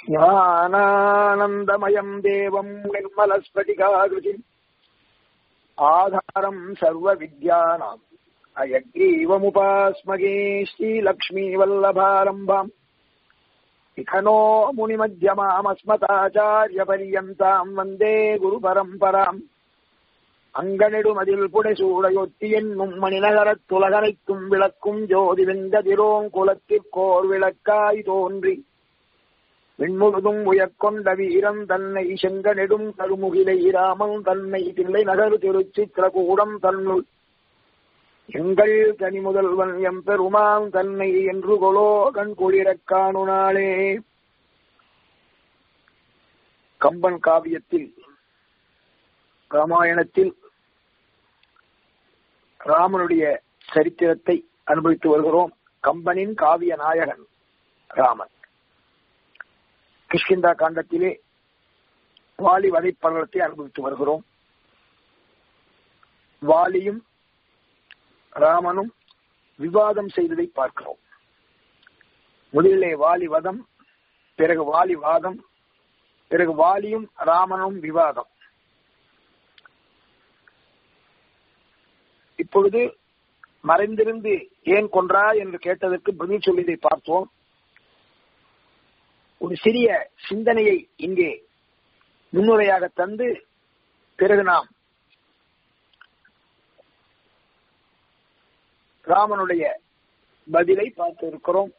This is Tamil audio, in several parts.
ஞானானந்தமயம் தேவம் நிர்மலஸ்படிகாகிருதிம் ஆதாரம் சர்வ வித்யானாம் அயக்ரீவமுபாஸ்மகே ஸ்ரீலக்ஷ்மீவல்லபாரம்பாம் இகனோ முனிமத்தியமாமஸ்மதாச்சாரியபரியந்தாம் வந்தே குரு பரம்பராம் அங்கனிடுமதில் புடைசூடையொத்தி என்னும் மணிநகரத் துலகனைக்கும் விளக்கும் ஜோதி வெந்ததிரோங் குலத்திற்கோர் விளக்காய் தோன்றி விண்முழுதும் உயர்கொண்ட வீரம் தன்னை செங்கனெடும் கருமுகிலை ராமன் தன்னை தில்லை நகர் திருச்சித்திரகூடம் தன்னுள் எங்கள் கனி முதல்வன் எம் பெருமான் தன்னை என்று கொலோ கண் குளிரக் காணு நாளே கம்பன் காவியத்தில் ராமாயணத்தில் ராமனுடைய சரித்திரத்தை அனுபவித்து வருகிறோம் கம்பனின் காவிய நாயகன் ராமன் கிஷ்கிந்தா காண்டத்திலே வாலி வதைப்படலத்தை அனுபவித்து வருகிறோம் வாலியும் ராமனும் விவாதம் செய்ததை பார்க்கிறோம் முதலிலே வாலி வதம் பிறகு வாலி வாதம் பிறகு வாலியும் ராமனும் விவாதம் இப்பொழுது மறைந்திருந்து ஏன் கொன்றா என்று கேட்டதற்கு பதில் சொல்லியதை பார்த்தோம் ஒரு சிறிய சிந்தனையை இங்கே முன்னுரையாக தந்து பிறகு நாம் ராமனுடைய பதிலை பார்த்து இருக்கிறோம்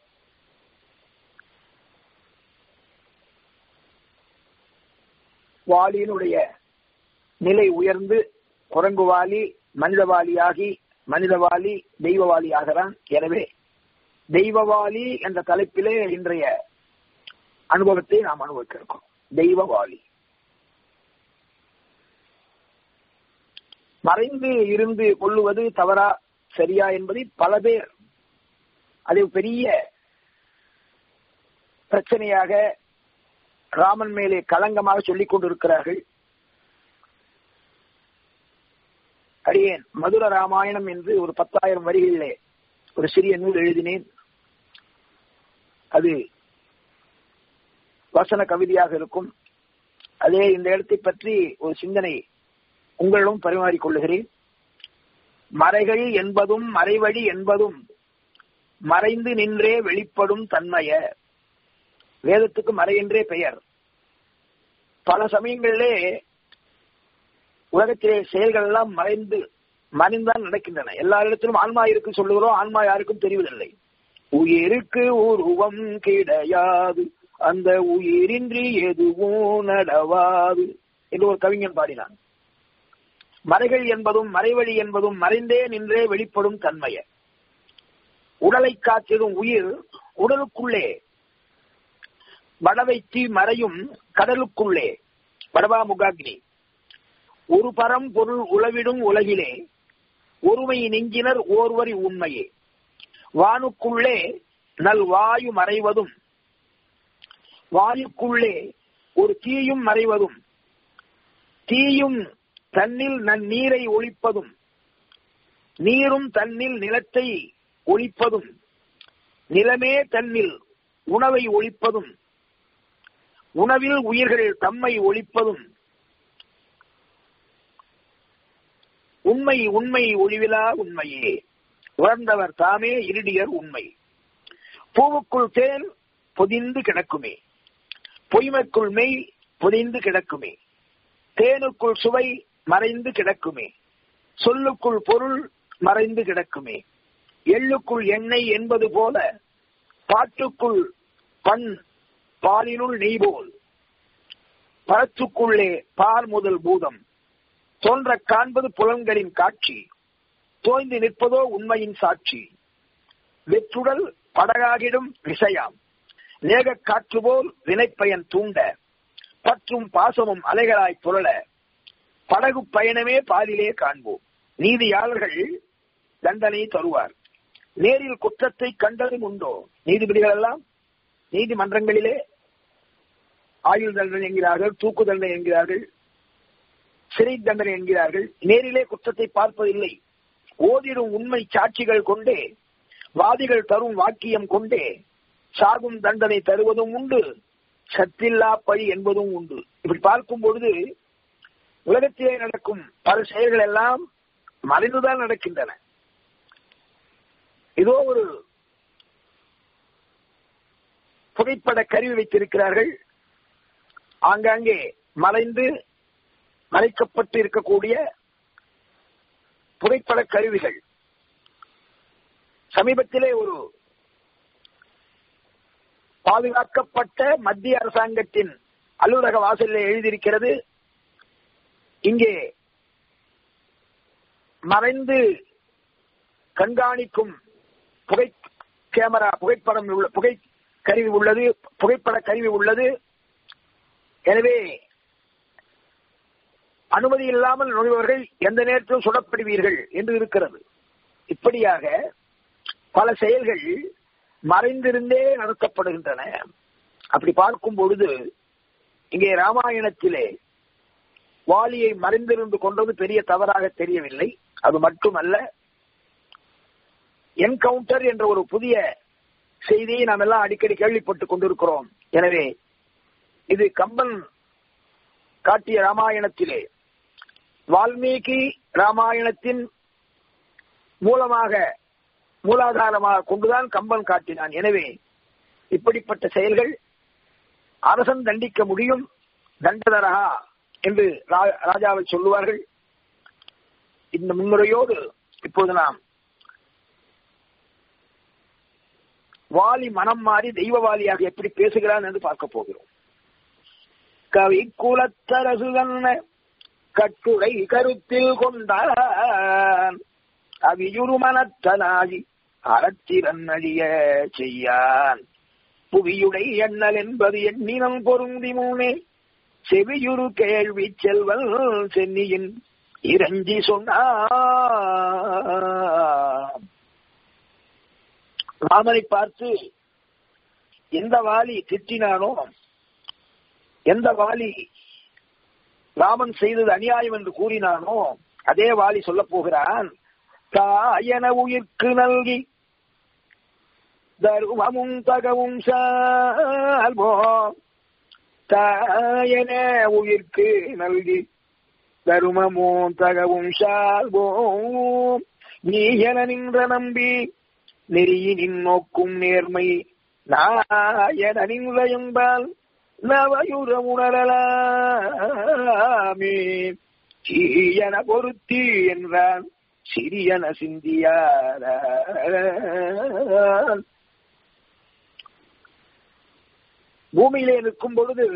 வாலியினுடைய நிலை உயர்ந்து குரங்குவாலி மனிதவாலியாகி மனிதவாலி தெய்வவாலி ஆகிறான் எனவே தெய்வவாலி என்ற தலைப்பிலே இன்றைய அனுபவத்தை நாம் அனுபவிக்க இருக்கோம் தெய்வவாளி மறைந்து இருந்து கொள்ளுவது தவறா சரியா என்பதை பல பேர் அது பெரிய பிரச்சனையாக ராமன் மேலே களங்கமாக சொல்லிக் கொண்டிருக்கிறார்கள் அடியேன் மதுர ராமாயணம் என்று ஒரு பத்தாயிரம் வரிகளிலே ஒரு சிறிய நூல் எழுதினேன் அது வசன கவிதையாக இருக்கும் அதே இந்த இடத்தை பற்றி ஒரு சிந்தனை உங்களிடம் பரிமாறிக் கொள்ளுகிறேன் மறைகள் என்பதும் மறைவழி என்பதும் மறைந்து நின்றே வெளிப்படும் தன்மைய வேதத்துக்கு மறை என்றே பெயர் பல சமயங்களிலே உலகத்திலே செயல்கள் எல்லாம் மறைந்து மறைந்தான் நடக்கின்றன எல்லா இடத்திலும் ஆன்மா இருக்கு சொல்லுகிறோம் ஆன்மா யாருக்கும் தெரிவதில்லை உயிருக்கு உருவம் கிடையாது அந்த உயிரின்றி எதுவும் நடவாது என்று ஒரு கவிஞன் பாடினான் மறைகள் என்பதும் மறைவழி என்பதும் மறைந்தே நின்றே வெளிப்படும் தன்மைய உடலை காத்திடும் உயிர் உடலுக்குள்ளே வடவைத்தி மறையும் கடலுக்குள்ளே வடவா முகாக்னி ஒரு பரம் பொருள் உளவிடும் உலகிலே ஒருமை நெஞ்சினர் ஓர்வரி உண்மையே வானுக்குள்ளே நல் வாயு மறைவதும் வாயுக்குள்ளே ஒரு தீயும் மறைவதும் தீயும் தன்னில் நன்னீரை ஒழிப்பதும் நீரும் தன்னில் நிலத்தை ஒழிப்பதும் நிலமே தன்னில் உணவை ஒழிப்பதும் உணவில் உயிர்கள் தம்மை ஒழிப்பதும் உண்மை உண்மை ஒளிவிலா உண்மையே உணர்ந்தவர் தாமே இருடியர் உண்மை பூவுக்குள் தேன் பொதிந்து கிடக்குமே பொய்மைக்குள் மெய் பொதிந்து கிடக்குமே தேனுக்குள் சுவை மறைந்து கிடக்குமே சொல்லுக்குள் பொருள் மறைந்து கிடக்குமே எள்ளுக்குள் எண்ணெய் என்பது போல பாட்டுக்குள் பண் பாலினுள் நெய் போல் பரத்துக்குள்ளே பால் முதல் பூதம் தோன்ற காண்பது புலன்களின் காட்சி தோய்ந்து நிற்பதோ உண்மையின் சாட்சி வெற்றுடல் படகாகிடும் விசையாம் நேக காற்று போல் வினைப்பயன் தூண்ட பற்றும் பாசமும் அலைகளாய் புரள படகு பயணமே பாதிலே காண்போம் நீதியாளர்கள் தண்டனை தருவார் நேரில் குற்றத்தை கண்டதும் உண்டோ நீதிபதிகள் எல்லாம் நீதிமன்றங்களிலே ஆயுள் தண்டனை என்கிறார்கள் தூக்கு தண்டனை என்கிறார்கள் சிறை தண்டனை என்கிறார்கள் நேரிலே குற்றத்தை பார்ப்பதில்லை ஓதிடும் உண்மை சாட்சிகள் கொண்டே வாதிகள் தரும் வாக்கியம் கொண்டே சாகும் தண்டனை தருவதும் உண்டு சத்தில்லா பழி என்பதும் உண்டு இப்படி பார்க்கும் பொழுது உலகத்திலே நடக்கும் பல செயல்கள் எல்லாம் மறைந்துதான் நடக்கின்றன ஏதோ ஒரு புகைப்பட கருவி வைத்திருக்கிறார்கள் ஆங்காங்கே மறைந்து மறைக்கப்பட்டு இருக்கக்கூடிய புகைப்பட கருவிகள் சமீபத்திலே ஒரு பாதுகாக்கப்பட்ட மத்திய அரசாங்கத்தின் அலுவலக வாசலில் எழுதியிருக்கிறது இங்கே மறைந்து கண்காணிக்கும் புகை கேமரா புகைப்படம் உள்ள புகை கருவி உள்ளது புகைப்பட கருவி உள்ளது எனவே அனுமதி இல்லாமல் நுழைபவர்கள் எந்த நேரத்திலும் சுடப்படுவீர்கள் என்று இருக்கிறது இப்படியாக பல செயல்கள் மறைந்திருந்தே நடத்தப்படுகின்றன அப்படி பார்க்கும் பொழுது இங்கே ராமாயணத்திலே வாலியை மறைந்திருந்து கொண்டது பெரிய தவறாக தெரியவில்லை அது மட்டுமல்ல என்கவுண்டர் என்ற ஒரு புதிய செய்தியை நாம் எல்லாம் அடிக்கடி கேள்விப்பட்டுக் கொண்டிருக்கிறோம் எனவே இது கம்பன் காட்டிய ராமாயணத்திலே வால்மீகி ராமாயணத்தின் மூலமாக மூலாதாரமாக கொண்டுதான் கம்பன் காட்டினான் எனவே இப்படிப்பட்ட செயல்கள் அரசன் தண்டிக்க முடியும் தண்டதரகா என்று ராஜாவை சொல்லுவார்கள் இந்த முன்னுரையோடு இப்போது நாம் வாலி மனம் மாறி தெய்வவாலியாக எப்படி பேசுகிறான் என்று பார்க்க போகிறோம் கவி குலத்தரசுதன்ன கட்டுரை கருத்தில் கொண்டான் அவியுரு மனத்தனாகி அறத்திறன் அழிய செய்யான் புவியுடை எண்ணல் என்பது எண்ணினம் பொருந்தி மூனே செவியுரு கேள்வி செல்வல் சென்னியின் இறஞ்சி சொன்னான் ராமனை பார்த்து எந்த வாலி திட்டினானோ எந்த வாலி ராமன் செய்தது அநியாயம் என்று கூறினானோ அதே வாலி சொல்ல போகிறான் தாயன உயிர்க்கு நல்கி தருமமும் தகவும் சால்வோ தாயன உயிர்க்கு நல்கி தருமமும் தகவும் சால்வோம் நீ என நின்ற நம்பி நெறியினின் நோக்கும் நேர்மை நாயன நின்ற என்பால் நவயுர உணரலாமே சீயன பொருத்தி என்றான் சிறியன சிந்தியார பூமியிலே நிற்கும் பொழுது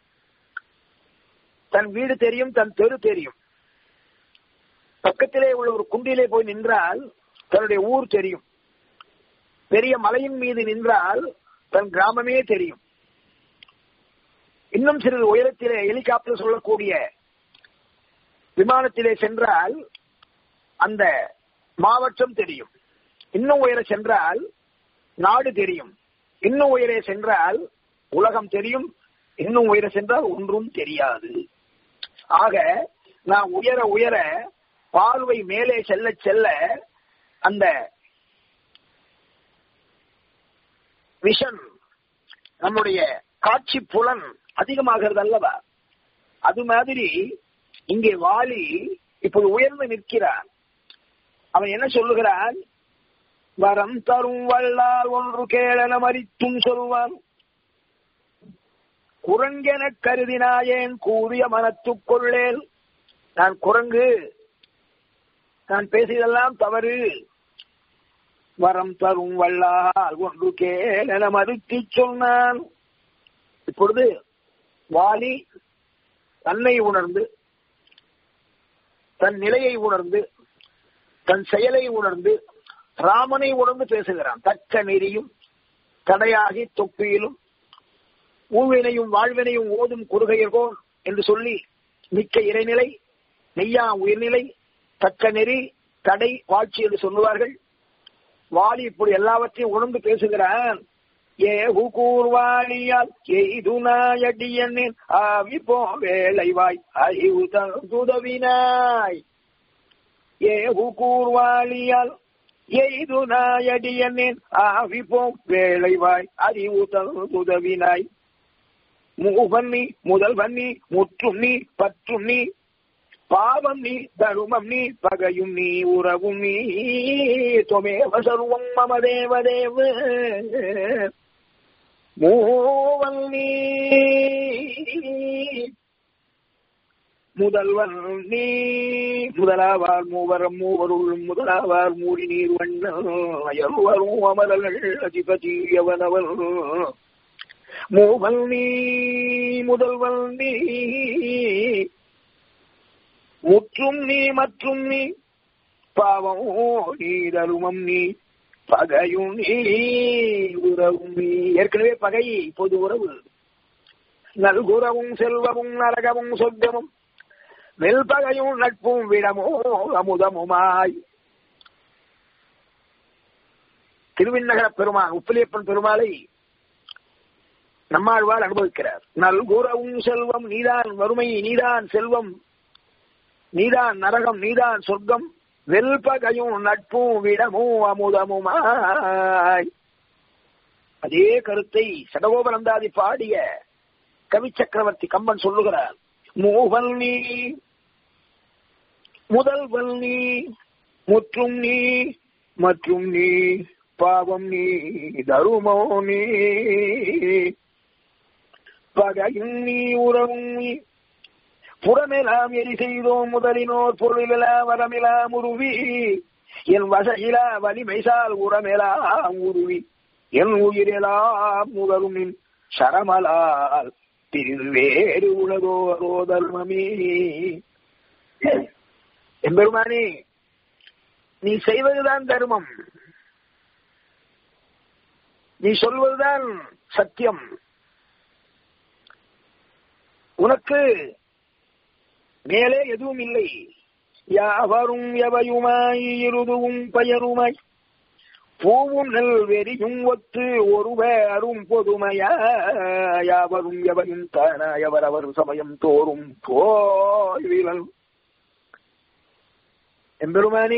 தன் வீடு தெரியும் தன் தெரு தெரியும் பக்கத்திலே உள்ள ஒரு குண்டிலே போய் நின்றால் தன்னுடைய ஊர் தெரியும் பெரிய மலையின் மீது நின்றால் தன் கிராமமே தெரியும் இன்னும் சிறிது உயரத்திலே ஹெலிகாப்டர் சொல்லக்கூடிய விமானத்திலே சென்றால் அந்த மாவட்டம் தெரியும் இன்னும் உயர சென்றால் நாடு தெரியும் இன்னும் உயரே சென்றால் உலகம் தெரியும் இன்னும் உயர சென்றால் ஒன்றும் தெரியாது ஆக நான் உயர உயர பார்வை மேலே செல்ல செல்ல அந்த விஷன் நம்முடைய காட்சி புலன் அதிகமாகிறது அல்லவா அது மாதிரி இங்கே வாலி இப்போது உயர்ந்து நிற்கிறான் அவன் என்ன சொல்லுகிறான் வரம் தரும் வல்லால் ஒன்று கேளன மறித்தும் சொல்வான் குரங்கென கருதினாயேன் கூறிய மனத்துக்கொள்ளேல் நான் குரங்கு நான் பேசியதெல்லாம் தவறு வரம் தரும் வல்லால் ஒன்று கேளன மறுத்து சொன்னான் இப்பொழுது வாலி தன்னை உணர்ந்து தன் நிலையை உணர்ந்து தன் செயலை உணர்ந்து ராமனை உணர்ந்து பேசுகிறான் தக்க நெறியும் தடையாகி தொப்பியிலும் ஊழ்வினையும் வாழ்வினையும் ஓதும் குறுகையர்கோன் என்று சொல்லி மிக்க இறைநிலை மெய்யா உயிர்நிலை தக்க நெறி தடை வாழ்ச்சி என்று சொல்லுவார்கள் வாலி இப்படி எல்லாவற்றையும் உணர்ந்து பேசுகிறான் ஏ கூர்வாணியால் எய்துனாயடியனின் ஆவி போ வேலைவாய் அறிவு துதவினாய் ஏ கூர்வாளியால் எய்துனாயடியனின் ஆவி போ வேலைவாய் அறிவு துதவினாய் மூவன் நீ முதல்வன் நீ முற்றும் நீ பற்றும் நீ பாவம் நீ தருமம் நீ பகையும் நீ உறவும் நீ தொமேவ சர்வம் மம தேவ தேவ மூவன் நீ முதல்வன் நீ முதலாவார் மூவரம் மூவருள் முதலாவார் மூடி நீர் வண்ணல் அயல்வரும் அமரர்கள் அதிபதி அவனவன் மூவல் நீ முதல்வன் நீ முற்றும் நீ மற்றும் நீ பாவம் நீ தருமம் நீ பகையும் நீ உறவும் நீ ஏற்கனவே பகை பொது உறவு நல்குறவும் செல்வமும் நரகமும் சொர்க்கமும் வெல்பகையும் நட்பும் விடமோ அமுதமுமாய் திருவிண்ணகர பெருமான் உப்பிலியப்பன் பெருமாளை நம்மாழ்வார் அனுபவிக்கிறார் நல்குறவும் செல்வம் நீதான் வறுமை நீதான் செல்வம் நீதான் நரகம் நீதான் சொர்க்கம் வெல்பகையும் நட்பும் விடமும் அமுதமுமாய் அதே கருத்தை சடகோபனந்தாதி பாடிய கவி சக்கரவர்த்தி கம்பன் சொல்லுகிறார் மூவல் நீ முதல்வல் நீ முற்றும் நீ மற்றும் நீ பாவம் நீ தருமோ நீ பகையும் நீ உறவும் நீ புறமெலாம் எரி செய்தோம் முதலினோர் பொருளிலா வரமிலா முருவி என் வசையிலா வலிமைசால் உரமெலாம் உருவி என் உயிரெலாம் முதலும் நின் சரமலால் திருவேறு உலகோரோ தர்மமே எம்பெருமானே நீ செய்வதுதான் தர்மம் நீ சொல்வதுதான் சத்தியம் உனக்கு மேலே எதுவும் இல்லை யாவரும் எவையுமாய் இருதுவும் பயருமாய் பூவும் நெல் வெறியும் ஒத்து ஒருவ அரும் பொதுமையா யாவரும் எவையும் தானாய் அவரவர் சமயம் தோறும் போய்விலன் எம்பெருமானி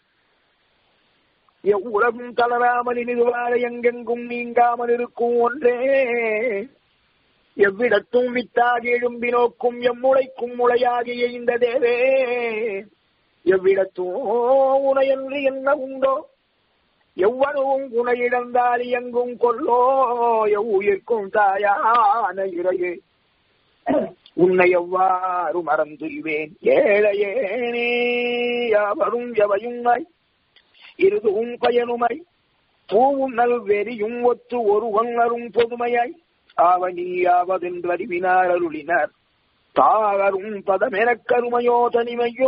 எவ்வுலகும் தளராமல் இனிதுவாழ எங்கெங்கும் நீங்காமல் இருக்கும் ஒன்றே எவ்விடத்தும் வித்தாகி எழும்பி நோக்கும் எம்முளைக்கும் முளையாகிய இந்த தேவே எவ்விடத்தும் உனையன்று என்ன உண்டோ எவ்வளவும் குணை இழந்தால் எங்கும் கொல்லோ எவ்வுயிர்க்கும் தாயான இறையே உன்னை எவ்வாறு மறந்துவேன் ஏழையேனே யாவரும் எவையுமாய் இருதுவும் பயனுமாய் பூவும் நல் வெறியும் ஒத்து ஒருவன் அரும் பொதுமையாய் ஆவணியாவதென்று அறிவினார் அருளினார் தாகரும் பதமெனக் கருமையோ தனிமையோ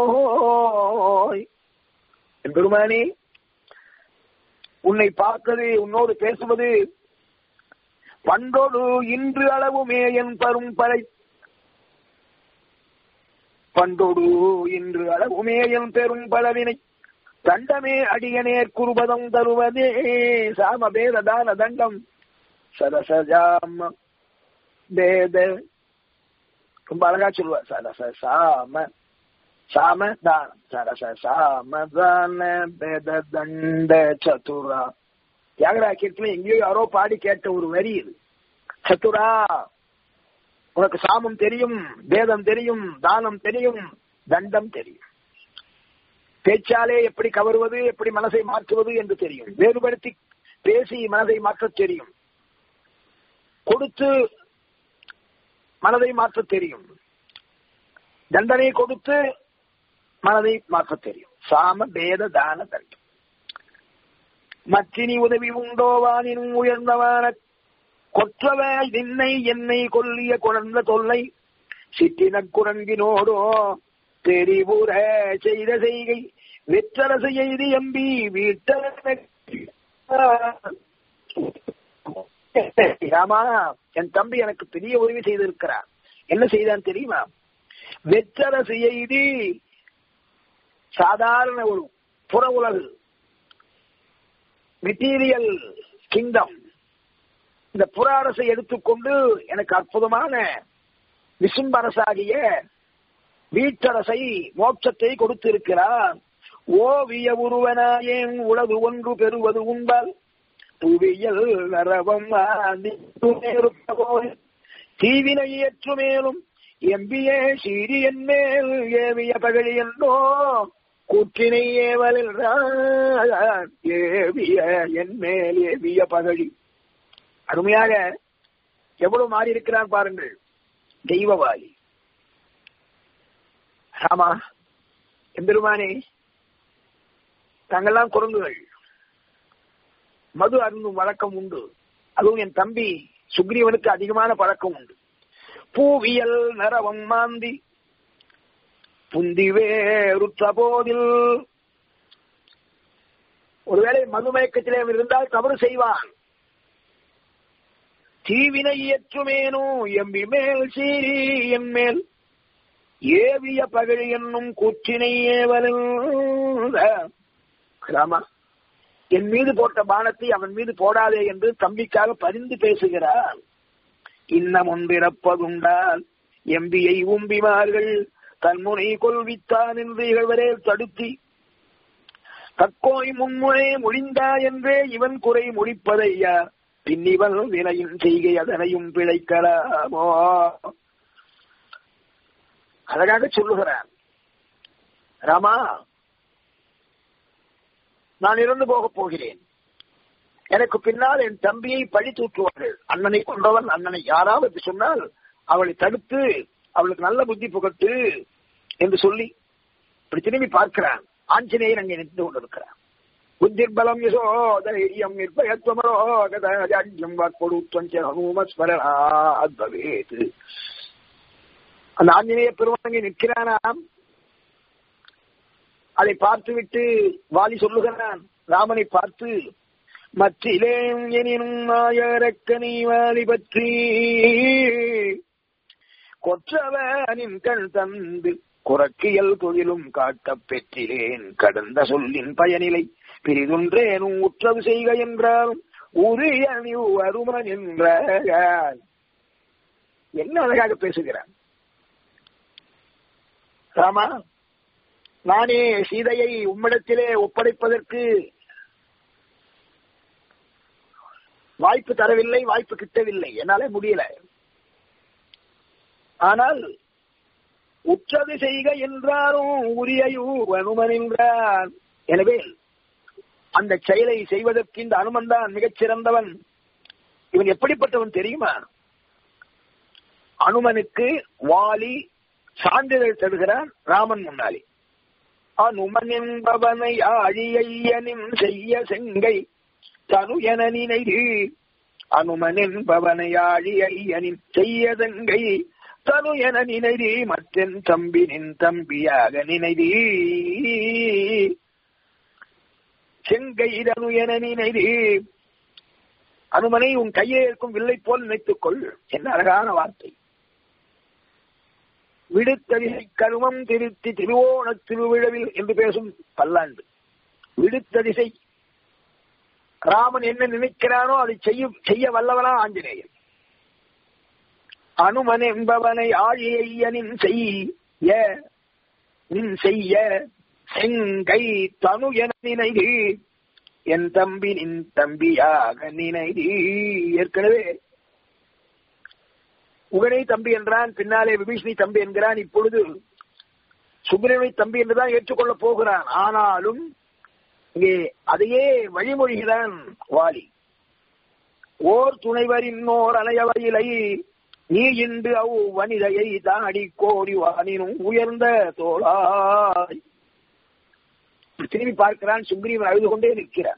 பெருமானே உன்னை பார்ப்பது உன்னோடு பேசுவது பண்டோடு இன்று அளவுமே என் பரும் பறை பண்டோடு இன்று அளவுமே என் பெரும் பலவினை தண்டமே அடியனேர் குருபதம் தருவதே சாம பேத தான தண்டம் சரசஜாம பேத ரொம்ப அழகா சொல்லுவார் சரச சாம சாம தானம் சரச சாம தான பேத தண்ட சதுரா தியாகராக்கியத்துல எங்கேயோ யாரோ பாடி கேட்ட ஒரு வரி இது சத்துரா உனக்கு சாமம் தெரியும் வேதம் தெரியும் தானம் தெரியும் தண்டம் தெரியும் பேச்சாலே எப்படி கவருவது எப்படி மனசை மாற்றுவது என்று தெரியும் வேறுபடுத்தி பேசி மனதை மாற்ற தெரியும் கொடுத்து மனதை மாற்ற தெரியும் தண்டனை கொடுத்து மனதை மாற்ற தெரியும் சாம பேத தான தண்டம் மச்சினி உதவி உண்டோவானினும் உயர்ந்தவான கொற்றவாய் நின்னை என்னை கொல்லிய குழந்த தொல்லை சிற்றின குரங்கினோடோ தெரிவுற செய்த செய்கை வெற்றரசு எய்தி எம்பி வீட்ட ராமா என் தம்பி எனக்கு பெரிய உதவி செய்திருக்கிறார் என்ன செய்தான் தெரியுமா வெற்றரசு எய்தி சாதாரண ஒரு புற உலகு மெட்டீரியல் கிங்டம் இந்த புற அரசை எடுத்துக்கொண்டு எனக்கு அற்புதமான விசும்பரசாகிய வீட்டரசை மோட்சத்தை கொடுத்திருக்கிறார் ஓவிய உருவனாயேன் உலகு ஒன்று பெறுவது உண்டால் துவியல் நரவம் தீவினை ஏற்று மேலும் எம்பியே சீரியன் மேல் ஏவிய பகழி என்றோ கூற்றினை ஏவலில் ஏவிய என் மேல் ஏவிய பகழி அருமையாக எவ்வளவு மாறி இருக்கிறார் பாருங்கள் தெய்வவாதி ஆமா எம்பெருமானே தாங்கெல்லாம் குரங்குகள் மது அருந்தும் வழக்கம் உண்டு அதுவும் என் தம்பி சுக்ரீவனுக்கு அதிகமான பழக்கம் உண்டு பூவியல் நரவம் மாந்தி புந்திவேருற்ற போதில் ஒருவேளை மதுமயக்கத்திலே அவன் இருந்தால் தவறு செய்வான் தீவினை இயற்றுமேனோ எம்பி மேல் சீரி என் மேல் ஏவிய பகழி என்னும் கூற்றினை ஏவலில் ராமா என் மீது போட்ட பானத்தை அவன் மீது போடாதே என்று தம்பிக்காக பரிந்து பேசுகிறார் இன்னம் ஒன்றிறப்பதுண்டால் எம்பியை உம்பிமார்கள் தன்முனை கொள்வித்தான் என்று இகழ்வரே தடுத்தி தக்கோய் முன்முறை முடிந்தா என்றே இவன் குறை முடிப்பதையா பின்னிவன் வினையின் செய்கை அதனையும் பிழைக்கலாமோ அழகாக சொல்லுகிறான் ராமா நான் இறந்து போகப் போகிறேன் எனக்கு பின்னால் என் தம்பியை பழி தூற்றுவார்கள் அண்ணனை கொண்டவன் அண்ணனை யாராவது சொன்னால் அவளை தடுத்து அவளுக்கு நல்ல புத்தி புகட்டு என்று சொல்லி இப்படி திரும்பி பார்க்கிறான் ஆஞ்சநேயர் அங்கே நின்று கொண்டிருக்கிறான் புத்திர்பலம் யசோ தைரியம் நிர்பயத்வமரோ கதாஜாட்யம் வாக்கொடுத்வஞ்ச ஹனுமஸ்மரணா அத்பவேத் அந்த ஆஞ்சநேய பெருமான் அங்கே நிற்கிறானாம் அதை பார்த்துவிட்டு வாலி சொல்லுகிறான் ராமனை பார்த்து மற்றிலேன் எனினும் நாயரக்கனி வாலி பற்றி கொற்றவனின் கண் தந்து குறக்கியல் தொழிலும் காட்டப் பெற்றிலேன் கடந்த சொல்லின் பயனிலை பிரிதுன்றேனும் உற்றவு செய்க என்றாலும் உரிய அருமன் என்ற என்ன அழகாக பேசுகிறான் ராமா நானே சீதையை உம்மிடத்திலே ஒப்படைப்பதற்கு வாய்ப்பு தரவில்லை வாய்ப்பு கிட்டவில்லை என்னாலே முடியல ஆனால் உற்றது செய்க என்றாலும் உரியையூ அனுமன் என்றான் எனவே அந்த செயலை செய்வதற்கு இந்த அனுமன் தான் மிகச் சிறந்தவன் இவன் எப்படிப்பட்டவன் தெரியுமா அனுமனுக்கு வாலி சான்றிதழ் தருகிறான் ராமன் முன்னாலே அனுமன் என்பவனை ஆழியையனின் செய்ய செங்கை தனு என நினைது அனுமன் என்பவனை ஆழியையனின் செய்ய செங்கை தனு என நினைதி மற்றென் தம்பினின் தம்பியாக நினைதி செங்கை தனு என நினைதி அனுமனை உன் கையை இருக்கும் வில்லை போல் நினைத்துக் கொள் என்ன அழகான வார்த்தை விடுத்ததிசை கருமம் திருத்தி திருவோண திருவிழவில் என்று பேசும் பல்லாண்டு விடுத்ததிசை ராமன் என்ன நினைக்கிறானோ அதை செய்ய செய்ய வல்லவனா ஆஞ்சநேயன் அனுமன் என்பவனை ஆழியனின் செய்ய நின் செய்ய செங்கை தனு என நினைது என் தம்பி நின் தம்பியாக நினைது ஏற்கனவே உகனை தம்பி என்றான் பின்னாலே விபீஷணி தம்பி என்கிறான் இப்பொழுது சுப்பிரமணி தம்பி என்றுதான் ஏற்றுக்கொள்ளப் போகிறான் ஆனாலும் இங்கே அதையே வழிமொழிகிறான் வாலி ஓர் துணைவரின் ஓர் அலையவையிலை நீ இன்று அவ் வனிதையை தாடி கோடி வானினும் உயர்ந்த தோளாய் திரும்பி பார்க்கிறான் சுக்ரீவன் அழுது கொண்டே நிற்கிறான்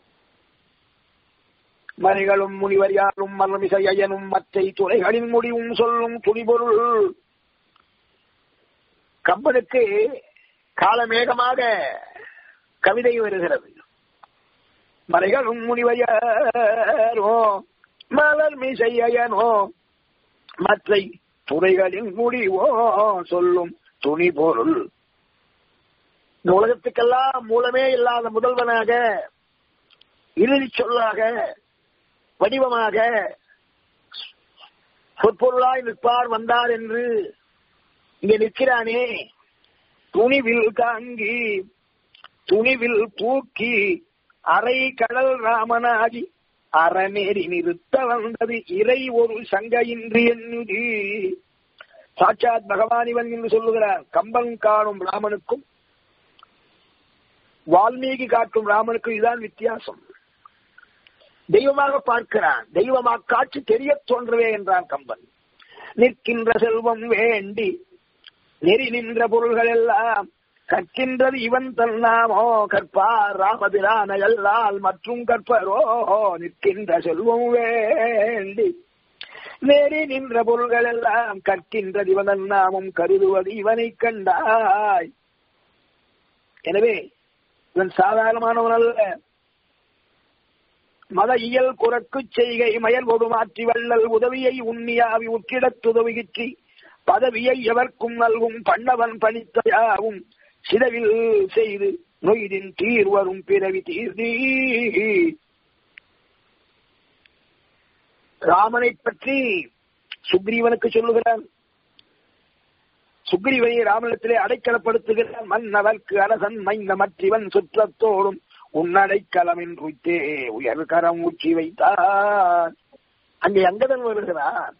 மறைகளும் முனிவர் யாரும் மரமிசையனும் மற்றை துறைகளின் முடிவும் சொல்லும் துணிபொருள் கம்பனுக்கு காலமேகமாக கவிதை வருகிறது மறைகளும் முனிவையாரோ மலர் மிசையனோ மற்றை துறைகளின் முடிவோ சொல்லும் துணி பொருள் இந்த உலகத்துக்கெல்லாம் மூலமே இல்லாத முதல்வனாக இறுதி சொல்லாக வடிவமாக சொற்பொருளாய் நிற்பார் வந்தார் என்று இங்கே நிற்கிறானே துணிவில் தாங்கி துணிவில் தூக்கி அரை கடல் ராமனாகி அறநேரி நிறுத்த வந்தது இறை ஒரு சங்கையின்றி என்னுதி சாட்சாத் பகவான் இவன் என்று சொல்லுகிறார் கம்பன் காணும் ராமனுக்கும் வால்மீகி காட்டும் ராமனுக்கும் இதுதான் வித்தியாசம் தெய்வமாக பார்க்கிறான் தெய்வமாக காட்சி தெரிய தோன்றவே என்றான் கம்பன் நிற்கின்ற செல்வம் வேண்டி நெறி நின்ற பொருள்கள் எல்லாம் கற்கின்றது இவன் தன்னாமோ கற்பார் ராமபிரான எல்லால் மற்றும் கற்பரோ நிற்கின்ற செல்வம் வேண்டி நெறி நின்ற பொருள்கள் எல்லாம் கற்கின்றது இவன் நாமம் கருதுவது இவனை கண்டாய் எனவே இவன் சாதாரணமானவன் அல்ல மத இயல் குறக்கு செய்கை மயல் ஒரு மாற்றி வள்ளல் உதவியை உண்ணியாவி உற்றிடத்துதவிகிற்றி பதவியை எவர்க்கும் நல்கும் பண்ணவன் பணித்தையாவும் சிதவில் செய்து நொய்தின் தீர்வரும் பிறவி தீர்தி ராமனை பற்றி சுக்ரீவனுக்கு சொல்லுகிறான் சுக்ரீவனை ராமனிடத்திலே அடைக்கலப்படுத்துகிறான் மன்னவர்க்கு அரசன் மைந்த மற்றிவன் சுற்றத்தோடும் உன்னடைக்கலம் என்று உயர் கரம் ஊற்றி வைத்தான் அங்கே அங்கதன் வருகிறான்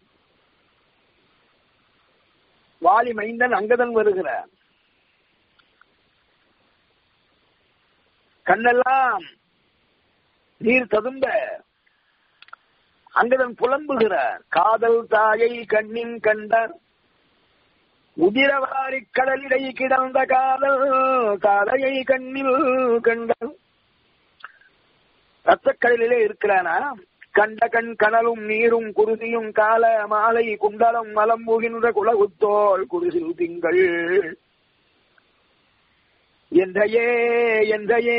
வாலி மைந்தன் அங்கதன் வருகிறான் கண்ணெல்லாம் நீர் ததும்ப அங்கதன் புலம்புகிறார் காதல் தாயை கண்ணின் கண்டார் உதிரவாரி கடலிடை கிடந்த காதல் தாதையை கண்ணில் கண்டார் ரத்தக்கடலிலே இருக்கிறானா கண்ட கண் கனலும் நீரும் குருதியும் கால மாலை குண்டலம் மலம்புகின்ற குலகுத்தோள் குருசில் திங்கள் என்றையே என்றையே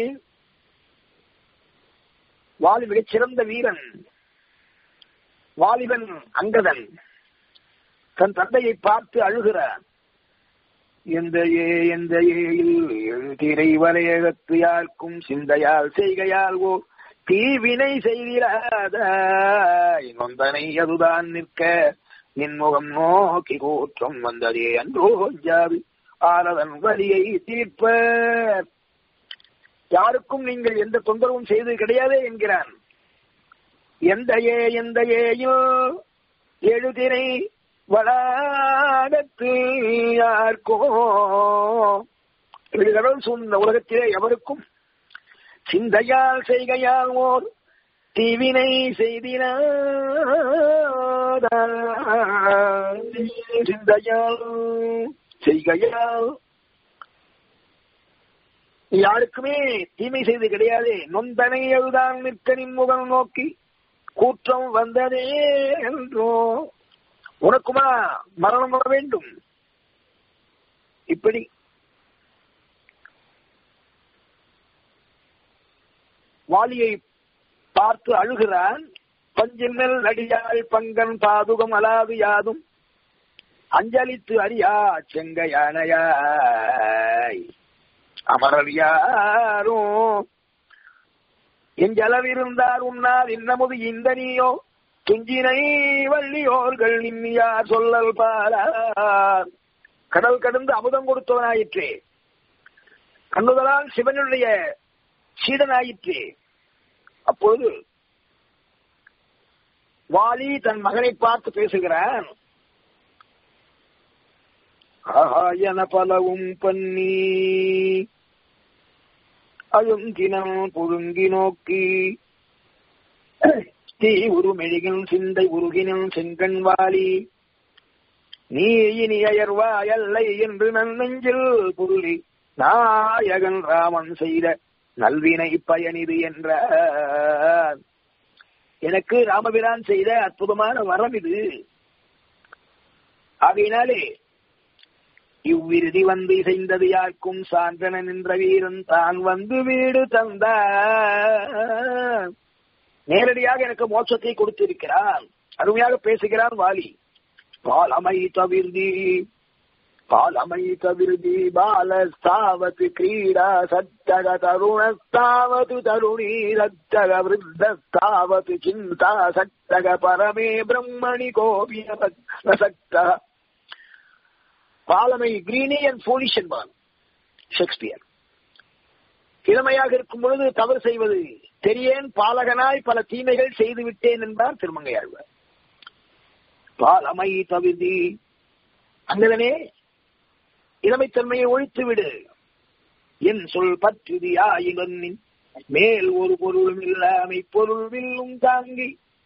வாலி மிகச் சிறந்த வீரன் வாலிபன் அங்கதன் தன் தந்தையை பார்த்து அழுகிறான் எந்த ஏ எந்த ஏயில் திரை வரையகத்து யாருக்கும் சிந்தையால் செய்கையால் ஓ தீவினை செய்திராத நொந்தனை அதுதான் நிற்க நின்முகம் நோக்கி கூற்றம் வந்ததே அன்றோ ஜாவி ஆரதன் வலியை தீர்ப்பர் யாருக்கும் நீங்கள் எந்த தொந்தரவும் செய்தது கிடையாதே என்கிறான் எந்த ஏ எந்த ஏயோ எழுதினை வளாகத்து யாருக்கோ கடவுள் சூழ்ந்த உலகத்திலே எவருக்கும் சிந்தையால் செய்கையால் ஓர் தீவினை செய்தினார் சிந்தையால் செய்கையால் யாருக்குமே தீமை செய்து கிடையாது நொந்தனை எழுதான் நிற்க முகம் நோக்கி கூற்றம் வந்ததே என்றோ உனக்குமா மரணம் வர வேண்டும் இப்படி வாலியை பார்த்து அழுகிறான் பஞ்சின்னல் அடியாள் பங்கன் பாதுகம் அலாது யாதும் அஞ்சலித்து அறியா செங்கையானையாய் அமரர் யாரும் எஞ்சளவிருந்தார் உன்னால் இன்னமுது இந்த நீயோ துஞ்சினை வள்ளியோர்கள் நின்னியார் சொல்லல் பாரார் கடல் கடந்து அமுதம் கொடுத்தவனாயிற்றே கண்ணுதலால் சிவனுடைய சீடனாயிற்றே அப்போது வாலி தன் மகனை பார்த்து பேசுகிறான் ஆயன பலவும் பண்ணி அழுங்கினம் புழுங்கி நோக்கி தீ உருமெழுகின் சிந்தை உருகினும் செங்கண் வாலி நீ இனி அயர்வா அல்லை என்று நன்னெஞ்சில் புருளி நாயகன் ராமன் செய்த நல்வினை பயனிது என்ற எனக்கு ராமபிரான் செய்த அற்புதமான வரம் இது ஆகையினாலே இவ்விருதி வந்து இசைந்தது யாருக்கும் சான்றன நின்ற வீரன் தான் வந்து வீடு தந்த நேரடியாக எனக்கு மோட்சத்தை கொடுத்திருக்கிறான் அருமையாக பேசுகிறான் வாலி பாலமை தவிர்தி பாலமை தவிர்தி பாலஸ்தாவத் கிரீடா சத்தக தருணஸ்தாவத் தருணி சத்தக விருத்தஸ்தாவத் சிந்தா சத்தக பரமே பிரம்மணி கோபிய சக்த பாலமை கிரீனி அண்ட் போலிஷ் என்பான் ஷேக்ஸ்பியர் இளமையாக இருக்கும் பொழுது தவறு செய்வது தெரியேன் பாலகனாய் பல தீமைகள் செய்து விட்டேன் என்பார் திருமங்கையாழ்வார் பாலமை தவிதி அங்கதனே இளமைத்தன்மையை ஒழித்து விடு என் சொல் பற்றுதியாயிலன் மேல் ஒரு பொருளும் இல்லாமை பொருள் வில்லும் தாங்கி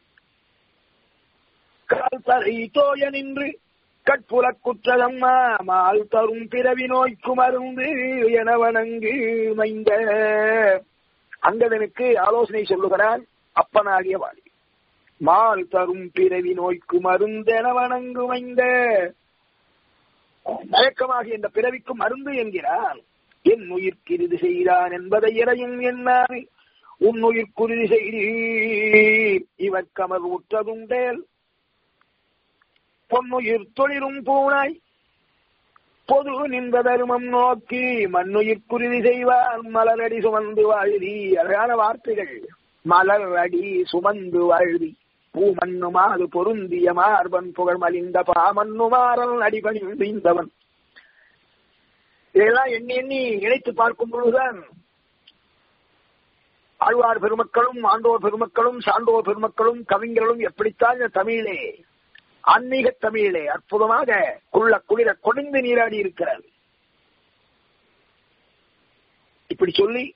கால் தரை தோய நின்று கட்புல குற்றதம்மா மால் தரும் பிறவி நோய்க்கு மருந்து என வணங்கு மைந்த அங்கதனுக்கு ஆலோசனை சொல்லுகிறான் அப்பனாகிய வாழி மால் தரும் பிறவி நோய்க்கு மருந்தென வணங்கு மைந்த மயக்கமாகிய இந்த பிறவிக்கு மருந்து என்கிறான் என் உயிர்க்கிருதி செய்தான் என்பதை இறையும் என்னான் உன் உயிர்க்குருதி செய்தீர் இவர்க்கமர் உற்றதுண்டேல் பொன்னுயிர் தொழிலும் பூனாய் பொது நின்ற தருமம் நோக்கி மண்ணுயிர் குருதி செய்வார் மலரடி சுமந்து வாழ்தி அழகான வார்த்தைகள் மலர் அடி சுமந்து வாழ்தி பூ மண்ணுமாது பொருந்திய மார்பன் புகழ் மலிந்த பாமண்ணுமாறல் அடிபணிந்தவன் இதெல்லாம் எண்ணி எண்ணி இணைத்து பார்க்கும் பொழுதுதான் ஆழ்வார் பெருமக்களும் ஆண்டோர் பெருமக்களும் சான்றோர் பெருமக்களும் கவிஞர்களும் எப்படித்தான் இந்த தமிழிலே ஆன்மீக தமிழிலே அற்புதமாக குள்ள குளிர கொடிந்து நீராடி இருக்கிறார் இப்படி சொல்லி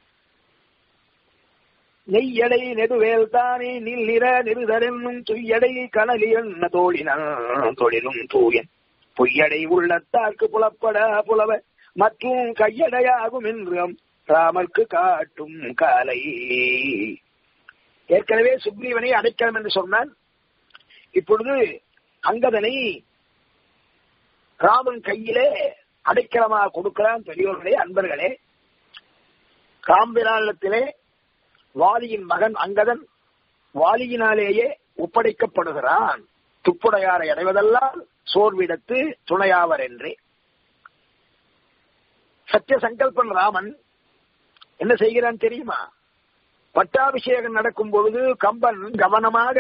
நெய்யடை நெடுவேல் தானே நில்லிர நெருதரென்னும் துய்யடை கனலியன்ன தோழினன் தொழிலும் தூயன் பொய்யடை உள்ளத்தார்க்கு புலப்பட புலவ மற்றும் கையடையாகும் என்றும் ராமர்க்கு காட்டும் காலை ஏற்கனவே சுக்ரீவனை அடைக்கலம் என்று சொன்னான் இப்பொழுது அங்கதனை ராமன் கையிலே அடைக்கலமாக கொடுக்கிறான் பெரியோர்களே அன்பர்களே காம்பிராலத்திலே வாலியின் மகன் அங்கதன் வாலியினாலேயே ஒப்படைக்கப்படுகிறான் துப்புடையாரை அடைவதெல்லாம் சோர்விடத்து துணையாவர் என்றே சத்திய சங்கல்பன் ராமன் என்ன செய்கிறான் தெரியுமா பட்டாபிஷேகம் நடக்கும் பொழுது கம்பன் கவனமாக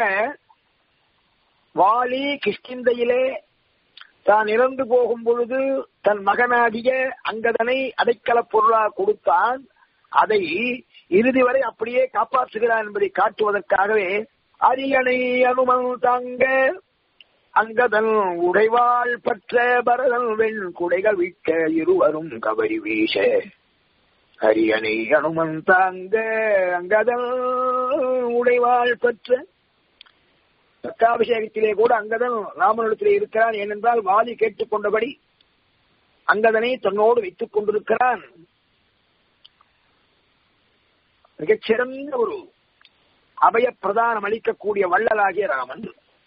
வாலி கிஷ்கிந்தையிலே தான் இறந்து போகும் பொழுது தன் மகனாகிய அங்கதனை அடைக்கல பொருளா கொடுத்தான் அதை இறுதி வரை அப்படியே காப்பாற்றுகிறான் என்பதை காட்டுவதற்காகவே அரியணை அனுமன் தாங்க அங்கதன் உடைவாள் பற்ற பரதன் வெண் குடைகள் விட்ட இருவரும் கபரி வீச அரியணை அனுமன் தாங்க அங்கதன் உடைவாள் பற்ற பட்டாபிஷேகத்திலே கூட அங்கதன் ராமனிடத்திலே இருக்கிறான் ஏனென்றால் வாலி கேட்டுக்கொண்டபடி அங்கதனை தன்னோடு வைத்துக் கொண்டிருக்கிறான் மிகச் சிறந்த ஒரு அபய பிரதானம் அளிக்கக்கூடிய வள்ளலாகிய ராமன்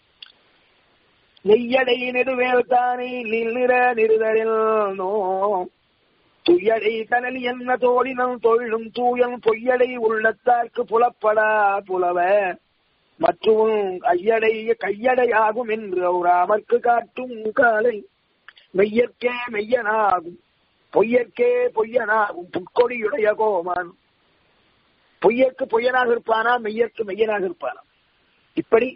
நெய்யடை நெடுவேல் தானே நில்லிற நிறுதரில் நோ துயடை கனலி என்ன தோழினம் தொழிலும் தூயன் பொய்யடை உள்ளத்தார்க்கு புலப்படா புலவ மற்றும் கையடை கையடையாகும் என்று ராமர்க்கு காட்டும் காலை மெய்யற்கே மெய்யனாகும் பொய்யற்கே பொய்யனாகும் புட்கொடியுடைய கோமான் பொய்யற்கு பொய்யனாக இருப்பானா மெய்யற்கு மெய்யனாக இருப்பானா இப்படி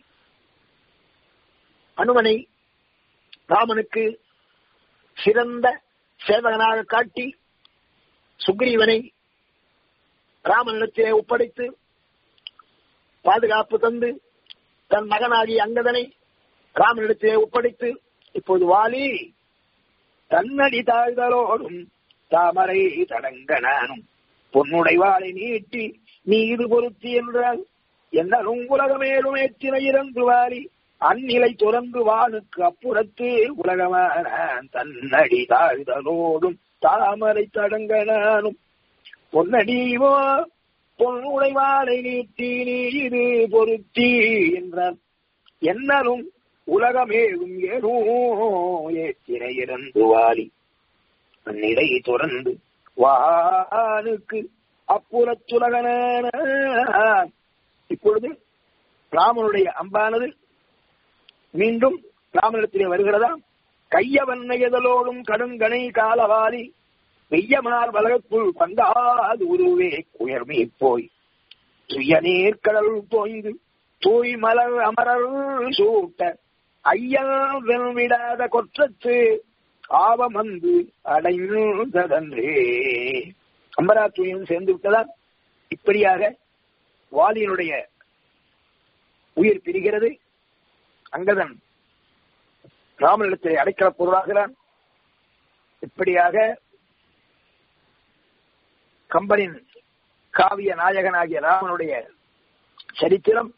அனுமனை ராமனுக்கு சிறந்த சேவகனாக காட்டி சுக்ரீவனை ராமனிடத்திலே ஒப்படைத்து பாதுகாப்பு தந்து தன் மகனாகிய அங்கதனை ராமனிடத்திலே ஒப்படைத்து இப்போது வாலி தன்னடி தாழ்தலோடும் தாமரை தடங்க நானும் பொன்னுடை வாளை நீட்டி நீ இது பொருத்தி என்றால் என்னும் உலகமேலும் ஏற்றின இறந்து வாரி அந்நிலை துறந்து வானுக்கு அப்புறத்து உலகமான தன்னடி தாழ்தலோடும் தாமரை தடங்க நானும் பொன்னடிவோ பொன்னுடை வாழை நீட்டி நீ இது பொருத்தி என்றான் என்னலும் உலகமேகும் ஏனோ ஏற்றினை இறந்து வாலி அந்நிலை துறந்து வானுக்கு அப்புறத்துலகன இப்பொழுது ராமனுடைய அம்பானது மீண்டும் ராமனிடத்திலே வருகிறதா கையவன்னையதலோடும் கடுங்கனை காலவாரி வெய்யமார் வலகத்துள் பந்தாது உருவே குயர்மே போய் துய நீர்க்கடல் தோய்ந்து தூய் மலர் அமரர் சூட்ட ஐயன் விடாத கொற்றத்து ஆவம் வந்து அடைந்ததன்றே அம்பராத்துணியும் சேர்ந்து விட்டதால் இப்படியாக வாலியினுடைய உயிர் பிரிகிறது அங்கதன் ராமனிடத்தை அடைக்கல பொருளாகிறான் இப்படியாக கம்பனின் காவிய நாயகனாகிய ராமனுடைய சரித்திரம்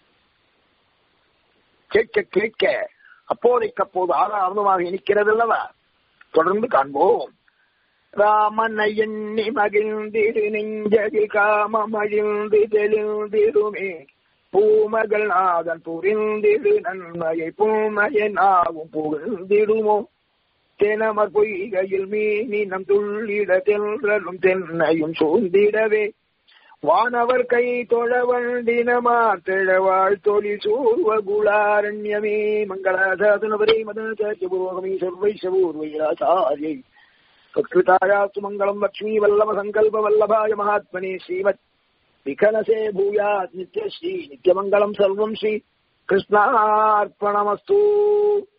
கேட்க கேட்க அப்போதைக்கு அப்போது ஆதாரமாக இனிக்கிறது அல்லவா தொடர்ந்து காண்போம் ராமன் எண்ணி மகிழ்ந்திடு நெஞ்சதில் காமம் அழிந்து தெளிந்திடுமே பூமகள் நாதன் புரிந்திடு நன்மையை பூமையை நாவும் புகழ்ந்திடுமோ தெனமர் பொய்கையில் மீனினம் துள்ளிட தென்றலும் தென்னையும் சூழ்ந்திடவே வானவர் கை தொழ வண்டினமா திழவாழ் தொழில் சூர்வ குலாரண்யமே மங்களாசாதனவரே மதாச்சாரியபூர்வகமே சர்வை சபூர்வைராச்சாரியை சத்கிருதாயாத்து மங்களம் லக்ஷ்மீ வல்லப சங்கல்ப வல்லபாய மகாத்மனே ஸ்ரீமத் விகலசே பூயாத் நித்யஸ்ரீ நித்யமங்கலம் சர்வம் ஸ்ரீ கிருஷ்ணார்ப்பணமஸ்து